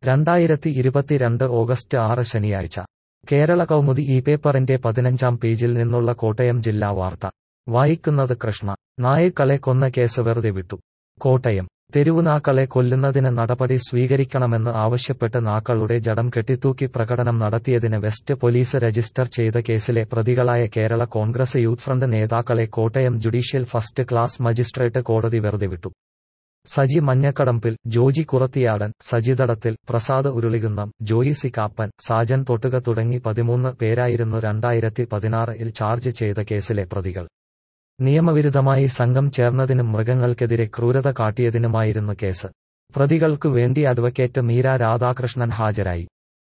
രണ്ടായിരത്തി ഇരുപത്തിരണ്ട് ഓഗസ്റ്റ് ആറ് ശനിയാഴ്ച കേരള കൗമുദി ഈ പേപ്പറിന്റെ പതിനഞ്ചാം പേജിൽ നിന്നുള്ള കോട്ടയം ജില്ലാ വാർത്ത വായിക്കുന്നത് കൃഷ്ണ നായ്ക്കളെ കൊന്ന കേസ് വെറുതെ വിട്ടു കോട്ടയം തെരുവുനാക്കളെ കൊല്ലുന്നതിന് നടപടി സ്വീകരിക്കണമെന്ന് ആവശ്യപ്പെട്ട് നാക്കളുടെ ജഡം കെട്ടിത്തൂക്കി പ്രകടനം നടത്തിയതിന് വെസ്റ്റ് പോലീസ് രജിസ്റ്റർ ചെയ്ത കേസിലെ പ്രതികളായ കേരള കോൺഗ്രസ് യൂത്ത് ഫ്രണ്ട് നേതാക്കളെ Kottayam judicial first class magistrate കോടതി വെറുതെ വിട്ടു സജി മഞ്ഞക്കടമ്പിൽ ജോജി കുറത്തിയാടൻ സജിതടത്തിൽ പ്രസാദ് ഉരുളികുന്നം ജോയി സി കാപ്പൻ സാജൻ തൊട്ടുക തുടങ്ങി പതിമൂന്ന് പേരായിരുന്നു രണ്ടായിരത്തി പതിനാറിൽ ചാർജ് ചെയ്ത കേസിലെ പ്രതികൾ നിയമവിരുദ്ധമായി സംഘം ചേർന്നതിനും മൃഗങ്ങൾക്കെതിരെ ക്രൂരത കാട്ടിയതിനുമായിരുന്നു കേസ് പ്രതികൾക്കു വേണ്ടി അഡ്വക്കേറ്റ് മീര രാധാകൃഷ്ണൻ ഹാജരായി